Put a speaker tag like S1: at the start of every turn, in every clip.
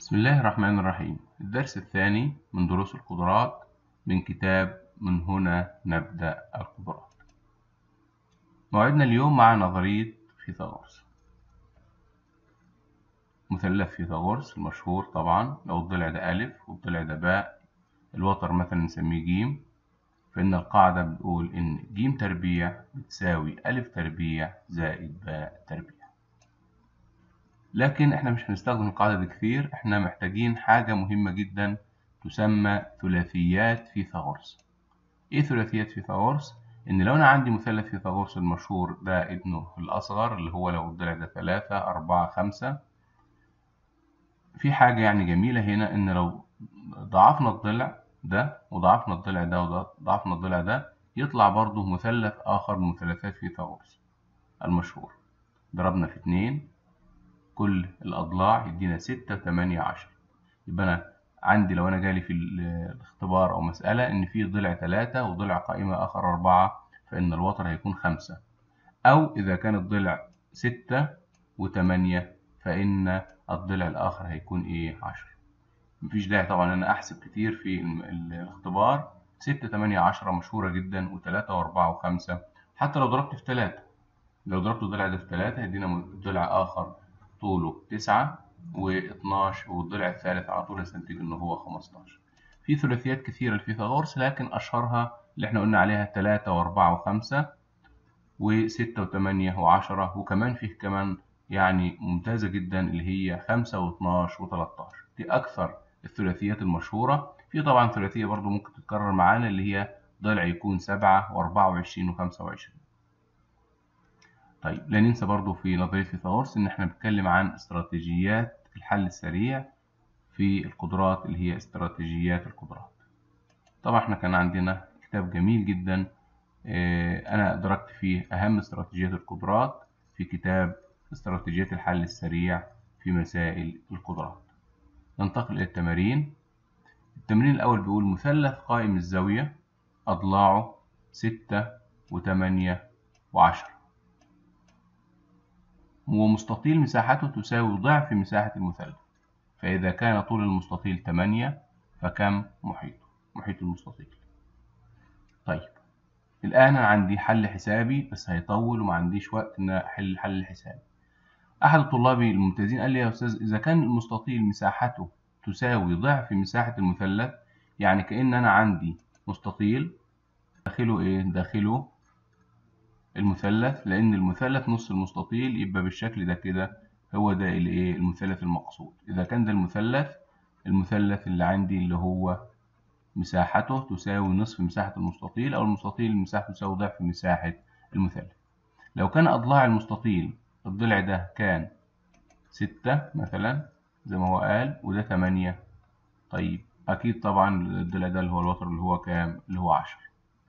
S1: بسم الله الرحمن الرحيم الدرس الثاني من دروس القدرات من كتاب من هنا نبدأ القدرات موعدنا اليوم مع نظرية فيثاغورس مثلث فيثاغورس المشهور طبعا لو الضلع ده ألف والضلع ده باء الوتر مثلا نسميه جيم فإن القاعدة بتقول إن جيم تربيع بتساوي ألف تربيع زائد باء تربيع لكن احنا مش هنستخدم القاعدة دي كتير احنا محتاجين حاجة مهمة جدا تسمى ثلاثيات فيثاغورس ايه ثلاثيات فيثاغورس ان لو انا عندي مثلث فيثاغورس المشهور ده ابنه الأصغر اللي هو لو الضلع ده ثلاثة أربعة خمسة في حاجة يعني جميلة هنا ان لو ضعفنا الضلع ده وضعفنا الضلع ده وضعفنا الضلع ده يطلع برضه مثلث آخر من مثلثات فيثاغورس المشهور ضربنا في اتنين كل الأضلاع يدينا ستة تمانية عشر يبقى أنا عندي لو أنا جالي في الاختبار أو مسألة إن في ضلع تلاتة وضلع قائمة آخر أربعة فإن الوتر هيكون خمسة أو إذا كان الضلع ستة وتمانية فإن الضلع الآخر هيكون إيه عشرة مفيش داعي طبعا أنا أحسب كتير في الاختبار ستة تمانية عشرة مشهورة جدا وتلاتة وأربعة وخمسة حتى لو ضربت في تلاتة لو ضربت الضلع ده في تلاتة هيدينا ضلع آخر طوله تسعة واتناشر والضلع الثالث على طول هستنتج إن هو خمستاشر في ثلاثيات كثيرة لفيثاغورس لكن أشهرها اللي احنا قلنا عليها تلاتة وأربعة وخمسة وستة وتمانية وعشرة وكمان فيه كمان يعني ممتازة جدا اللي هي خمسة واتناشر وتلاتاشر دي أكثر الثلاثيات المشهورة في طبعا ثلاثية برضو ممكن تتكرر معانا اللي هي ضلع يكون سبعة وأربعة وعشرين وخمسة وعشرين طيب لا ننسى برضو في نظرية فيثاغورس إن إحنا بنتكلم عن استراتيجيات الحل السريع في القدرات اللي هي استراتيجيات القدرات طبعا إحنا كان عندنا كتاب جميل جدا أنا أدركت فيه أهم استراتيجيات القدرات في كتاب استراتيجيات الحل السريع في مسائل القدرات ننتقل إلى التمارين التمرين الأول بيقول مثلث قائم الزاوية أضلاعه ستة وتمانية وعشرة ومستطيل مساحته تساوي ضعف مساحة المثلث فإذا كان طول المستطيل 8 فكم محيطه محيط المستطيل طيب الآن أنا عندي حل حسابي بس هيطول وما عنديش وقت إن أحل الحل الحسابي أحد طلابي الممتازين قال لي يا أستاذ إذا كان المستطيل مساحته تساوي ضعف مساحة المثلث يعني كأن أنا عندي مستطيل داخله إيه؟ داخله المثلث لأن المثلث نص المستطيل يبقى بالشكل ده كده هو ده الايه المثلث المقصود إذا كان ده المثلث المثلث اللي عندي اللي هو مساحته تساوي نصف مساحة المستطيل أو المستطيل مساحته تساوي ضعف مساحة المثلث لو كان أضلاع المستطيل الضلع ده كان ستة مثلا زي ما هو قال وده تمانية طيب أكيد طبعا الضلع ده اللي هو الوتر اللي هو كام اللي هو عشرة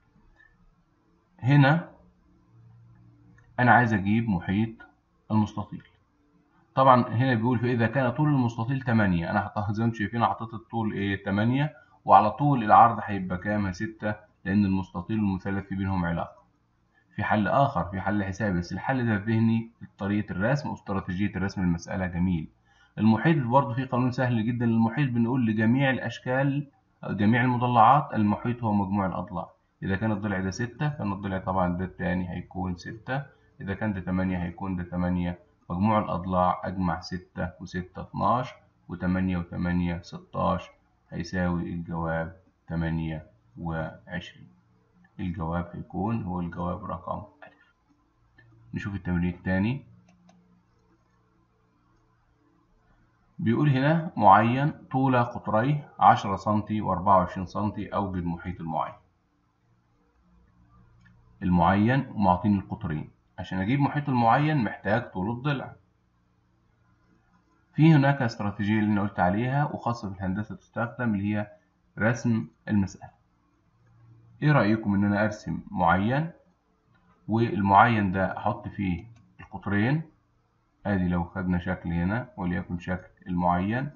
S1: هنا أنا عايز أجيب محيط المستطيل طبعا هنا بيقول فإذا كان طول المستطيل 8 أنا حطيت زي ما انتم شايفين حطيت الطول إيه 8 وعلى طول العرض هيبقى كام 6 لأن المستطيل والمثلث في بينهم علاقة في حل آخر في حل حسابي بس الحل ده ذهني طريقة الرسم واستراتيجية الرسم المسألة جميل المحيط برضه في قانون سهل جدا المحيط بنقول لجميع الأشكال جميع المضلعات المحيط هو مجموع الأضلاع إذا كان الضلع ده 6 فإن الضلع طبعا ده التاني هيكون 6 إذا كان ده 8 هيكون ده 8 مجموع الأضلاع أجمع ستة وستة اتناشر وتمانية وتمانية ستاشر هيساوي الجواب تمانية وعشرين الجواب هيكون هو الجواب رقم ألف نشوف التمرين الثاني بيقول هنا معين طول قطريه عشرة سنتي وأربعة وعشرين سنتي أوجد محيط المعين المعين ومعطيني القطرين عشان أجيب محيط المعين محتاج طول الضلع في هناك استراتيجية اللي أنا قلت عليها وخاصة في الهندسة تستخدم اللي هي رسم المسألة إيه رأيكم إن أنا أرسم معين والمعين ده أحط فيه القطرين أدي لو خدنا شكل هنا وليكن شكل المعين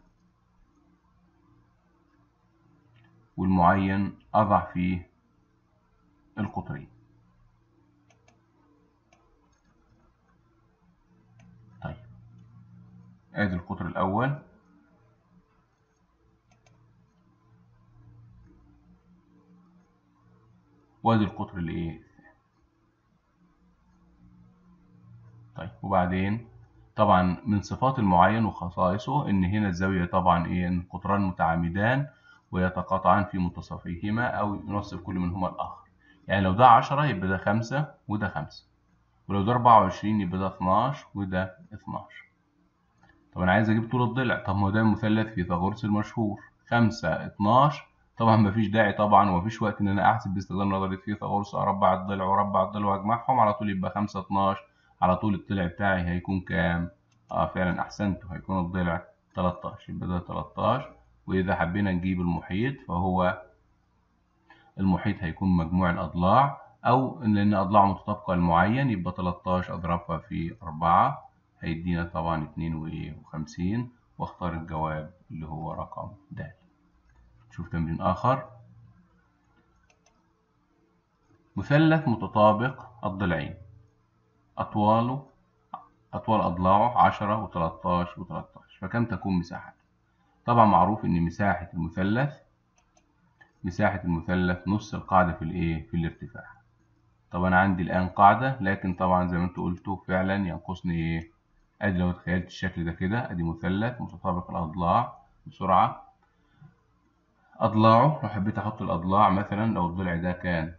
S1: والمعين أضع فيه القطرين ادي القطر الاول وادي القطر الايه طيب وبعدين طبعا من صفات المعين وخصائصه ان هنا الزاوية طبعا ايه ان القطران متعامدان ويتقاطعان في منتصفيهما او ينصف كل منهما الاخر يعني لو ده عشرة يبقى ده خمسة وده خمسة ولو ده أربعة وعشرين يبقى ده اتناش وده اتناش طب أنا عايز أجيب طول الضلع طب ما هو ده المثلث فيثاغورس المشهور خمسة اتناش طبعا مفيش داعي طبعا ومفيش وقت إن أنا أحسب باستخدام نظرية فيثاغورس أربع الضلع وأربع الضلع وأجمعهم على طول يبقى خمسة اتناش على طول الضلع بتاعي هيكون كام؟ اه فعلا أحسنتوا هيكون الضلع 13 يبقى ده 13 وإذا حبينا نجيب المحيط فهو المحيط هيكون مجموع الأضلاع أو لأن أضلاعه متطابقة المعين يبقى 13 أضربها في 4 هيدينا طبعا 52 واختار الجواب اللي هو رقم د. نشوف تمرين آخر مثلث متطابق الضلعين أطواله أطوال أضلاعه 10 و13 و13 فكم تكون مساحته؟ طبعا معروف إن مساحة المثلث مساحة المثلث نص القاعدة في الإيه؟ في الارتفاع. طب أنا عندي الآن قاعدة لكن طبعا زي ما أنتوا قلتوا فعلا ينقصني إيه؟ أدي لو تخيلت الشكل ده كده أدي مثلث متطابق الأضلاع بسرعة. أضلاعه لو حبيت أحط الأضلاع مثلا لو الضلع ده كان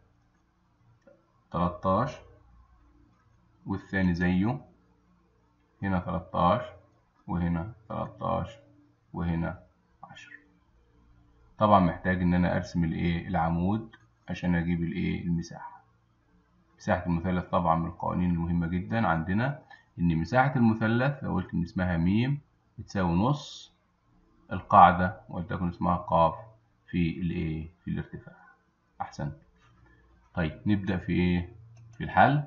S1: 13 والثاني زيه هنا 13 وهنا 13 وهنا 10 طبعا محتاج ان انا ارسم الايه العمود عشان اجيب الايه المساحه مساحه المثلث طبعا من القوانين المهمه جدا عندنا ان مساحه المثلث لو قلت ان اسمها م بتساوي نص القاعده ولتكن اسمها ق في الايه في الارتفاع احسنت طيب نبدا في ايه في الحل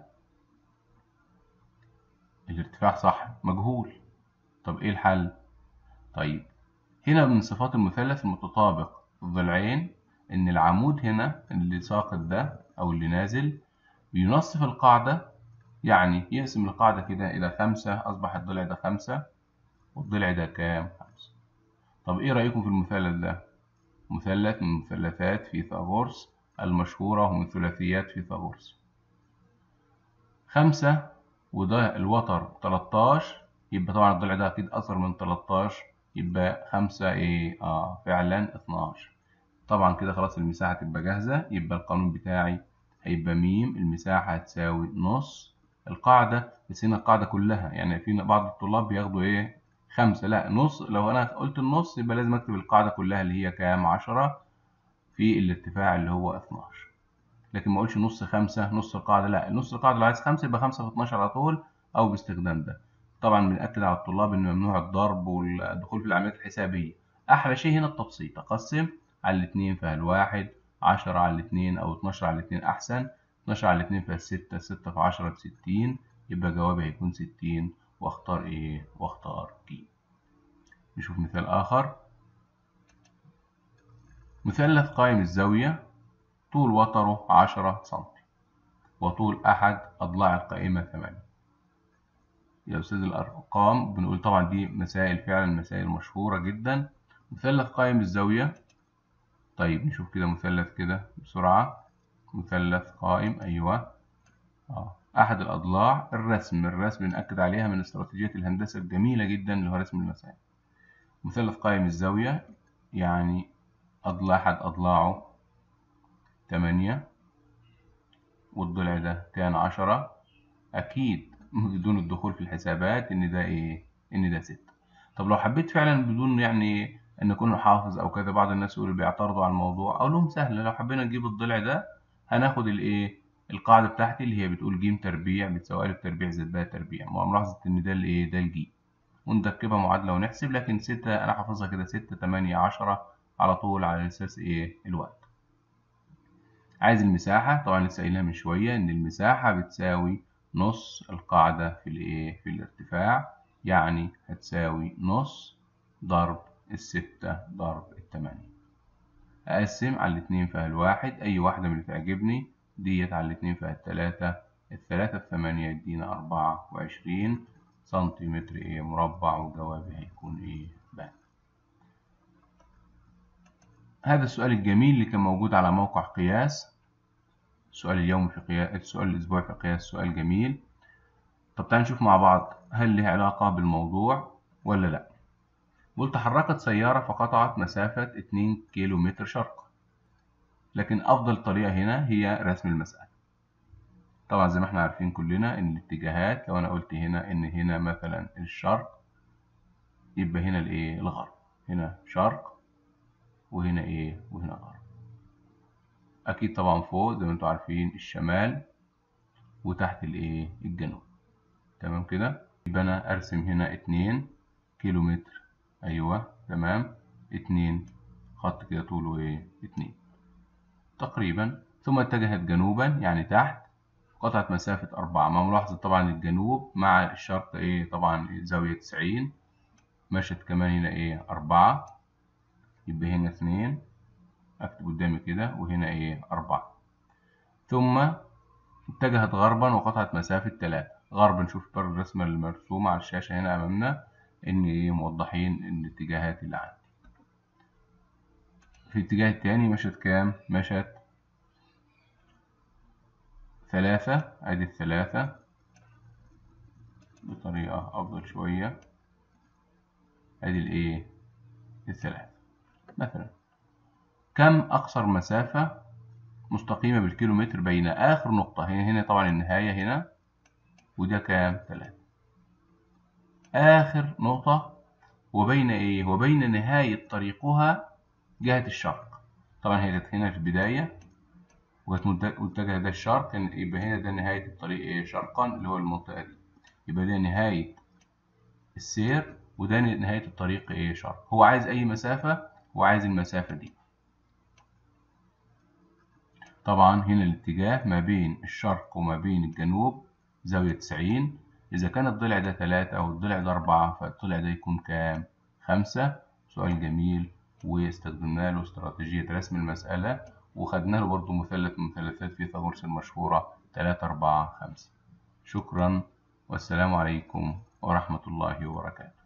S1: الارتفاع صح مجهول طب ايه الحل طيب هنا من صفات المثلث المتطابق الضلعين ان العمود هنا اللي ساقط ده او اللي نازل بينصف القاعدة يعني يقسم القاعدة كده الى خمسة اصبح الضلع ده خمسة والضلع ده كام خمسة طب ايه رأيكم في المثلث ده مثلث من مثلثات فيثاغورس المشهورة ومن ثلاثيات فيثاغورس خمسة وده الوتر 13 يبقى طبعا الضلع ده اكيد اصغر من 13 يبقى خمسة ايه اه فعلا 12 طبعا كده خلاص المساحة تبقى جاهزة يبقى القانون بتاعي هيبقى ميم المساحة هتساوي نص القاعدة بس هنا القاعدة كلها يعني في بعض الطلاب بياخدوا ايه خمسة لا نص لو انا قلت النص يبقى لازم اكتب القاعدة كلها اللي هي كام عشرة في الارتفاع اللي هو 12 لكن ما اقولش نص خمسة نص القاعدة لا نص القاعدة لو عايز خمسة يبقى خمسة في 12 على طول او باستخدام ده طبعا بنأكد على الطلاب ان ممنوع الضرب والدخول في العمليات الحسابية احلى شيء هنا التبسيط اقسم على الاتنين فالواحد عشرة على الاتنين او اتناشر على الاتنين احسن اتناشر على الاتنين فالستة ستة في عشرة بستين يبقى جوابي هيكون ستين واختار ايه واختار ج نشوف مثال اخر مثلث قائم الزاوية طول وتره عشرة سنتي وطول أحد أضلاع القائمة ثمانية يا أستاذ الأرقام بنقول طبعا دي مسائل فعلا مسائل مشهورة جدا مثلث قائم الزاوية طيب نشوف كده مثلث كده بسرعة مثلث قائم أيوة آه. أحد الأضلاع الرسم الرسم نأكد عليها من استراتيجيات الهندسة الجميلة جدا اللي هو رسم المسائل مثلث قائم الزاوية يعني أضلاع أحد أضلاعه تمانية والضلع ده كان عشرة أكيد بدون الدخول في الحسابات إن ده إيه إن ده ستة طب لو حبيت فعلا بدون يعني إن أكون حافظ أو كذا بعض الناس يقولوا بيعترضوا على الموضوع أقول لهم سهل لو حبينا نجيب الضلع ده هناخد الإيه القاعدة بتاعتي اللي هي بتقول ج تربيع بتساوي ألف تربيع زائد ب تربيع ملاحظة إن ده الإيه ده الجي ونركبها معادلة ونحسب لكن ستة أنا حافظها كده ستة تمانية عشرة على طول على أساس إيه الوقت عايز المساحة طبعا لسه قايلها من شوية إن المساحة بتساوي نص القاعدة في الإيه في الارتفاع يعني هتساوي نص ضرب الستة ضرب التمانية أقسم على الاتنين فيها الواحد أي واحدة من اللي تعجبني ديت على الاتنين فيها التلاتة التلاتة في تمانية يدينا أربعة وعشرين سنتيمتر إيه مربع وجوابي هيكون إيه ب هذا السؤال الجميل اللي كان موجود على موقع قياس السؤال اليومي في قياس السؤال الأسبوعي في قياس سؤال جميل طب تعال نشوف مع بعض هل له علاقة بالموضوع ولا لأ قلت تحركت سيارة فقطعت مسافة 2 كيلو متر شرقا لكن أفضل طريقة هنا هي رسم المسألة طبعا زي ما احنا عارفين كلنا ان الاتجاهات لو انا قلت هنا ان هنا مثلا الشرق يبقى هنا الايه الغرب هنا شرق وهنا ايه وهنا غرب اكيد طبعا فوق زي ما انتم عارفين الشمال وتحت الايه الجنوب تمام كده يبقى انا ارسم هنا اتنين كيلو متر ايوه تمام اتنين خط كده طوله ايه اتنين تقريبا ثم اتجهت جنوبا يعني تحت قطعت مسافة أربعة ما ملاحظة طبعا الجنوب مع الشرق إيه طبعا زاوية تسعين مشت كمان هنا إيه أربعة يبقى هنا اتنين أكتب قدامي كده وهنا إيه أربعة ثم اتجهت غربا وقطعت مسافة تلاتة غربا نشوف بر الرسمة المرسومة على الشاشة هنا أمامنا إن إيه موضحين الاتجاهات اللي عندي في الاتجاه التاني مشت كام؟ مشت ثلاثة أدي الثلاثة بطريقة أفضل شوية أدي الإيه؟ الثلاثة مثلا كم أقصر مسافة مستقيمة بالكيلومتر بين آخر نقطة هنا هنا طبعا النهاية هنا وده كام؟ ثلاثة آخر نقطة وبين إيه؟ وبين نهاية طريقها جهة الشرق طبعا هي كانت هنا في البداية وكانت متجهة ده الشرق يبقى هنا ده نهاية الطريق إيه شرقا اللي هو المنطقة دي يبقى ده نهاية السير وده نهاية الطريق إيه شرق هو عايز أي مسافة وعايز المسافة دي طبعا هنا الاتجاه ما بين الشرق وما بين الجنوب زاوية 90 إذا كان الضلع ده 3 أو الضلع ده 4 فالضلع ده يكون كام؟ 5 سؤال جميل واستخدمنا له استراتيجية رسم المسألة وخدنا له برضه مثلث من مثلثات فيثاغورس المشهورة 3 4 5 شكرا والسلام عليكم ورحمة الله وبركاته